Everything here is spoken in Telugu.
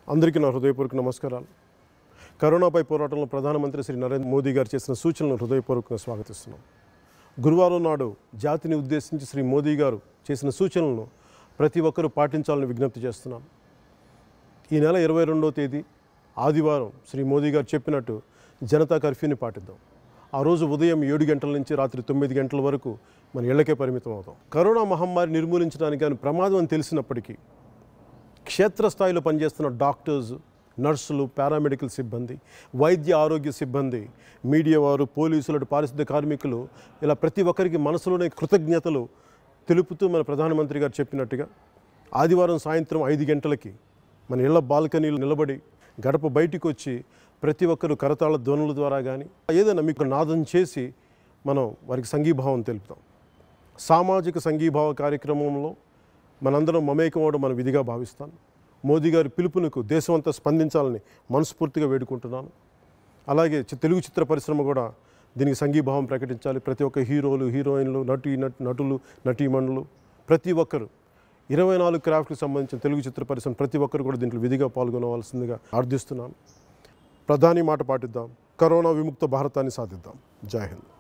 అందరికీ నా హృదయపూర్వక నమస్కారాలు కరోనాపై పోరాటంలో ప్రధానమంత్రి శ్రీ నరేంద్ర మోదీ గారు చేసిన సూచనలను హృదయపూర్వకంగా స్వాగతిస్తున్నాం గురువారం నాడు జాతిని ఉద్దేశించి శ్రీ మోదీ గారు చేసిన సూచనలను ప్రతి ఒక్కరూ పాటించాలని విజ్ఞప్తి చేస్తున్నాను ఈ నెల ఇరవై రెండవ తేదీ ఆదివారం శ్రీ మోదీ గారు చెప్పినట్టు జనతా కర్ఫ్యూని పాటిద్దాం ఆ రోజు ఉదయం ఏడు గంటల నుంచి రాత్రి తొమ్మిది గంటల వరకు మన ఇళ్లకే పరిమితం అవుతాం కరోనా మహమ్మారి నిర్మూలించడానికి కానీ ప్రమాదం అని తెలిసినప్పటికీ క్షేత్రస్థాయిలో పనిచేస్తున్న డాక్టర్స్ నర్సులు పారామెడికల్ సిబ్బంది వైద్య ఆరోగ్య సిబ్బంది మీడియా వారు పోలీసులు అటు పారిశుద్ధ్య కార్మికులు ఇలా ప్రతి ఒక్కరికి మనసులోనే కృతజ్ఞతలు తెలుపుతూ మన ప్రధానమంత్రి గారు చెప్పినట్టుగా ఆదివారం సాయంత్రం ఐదు గంటలకి మన ఇళ్ల బాల్కనీలు నిలబడి గడప బయటికి వచ్చి ప్రతి ఒక్కరు కరతాళ ధ్వనుల ద్వారా కానీ ఏదైనా మీకు నాదం చేసి మనం వారికి సంఘీభావం తెలుపుతాం సామాజిక సంఘీభావ కార్యక్రమంలో మనందరం మమేకం అవడం మన విధిగా భావిస్తాను మోదీ గారి పిలుపునకు దేశమంతా స్పందించాలని మనస్ఫూర్తిగా వేడుకుంటున్నాను అలాగే చి- తెలుగు చిత్ర పరిశ్రమ కూడా దీనికి సంఘీభావం ప్రకటించాలి ప్రతి ఒక్క హీరోలు హీరోయిన్లు నటి నట్ నటులు నటీమణులు ప్రతి ఒక్కరు ఇరవై నాలుగు క్రాఫ్ట్కి సంబంధించిన తెలుగు చిత్ర పరిశ్రమ ప్రతి ఒక్కరు కూడా దీంట్లో విధిగా పాల్గొనవలసిందిగా ప్రార్థిస్తున్నాను ప్రధాని మాట పాటిద్దాం కరోనా విముక్త భారతాన్ని సాధిద్దాం జై హింద్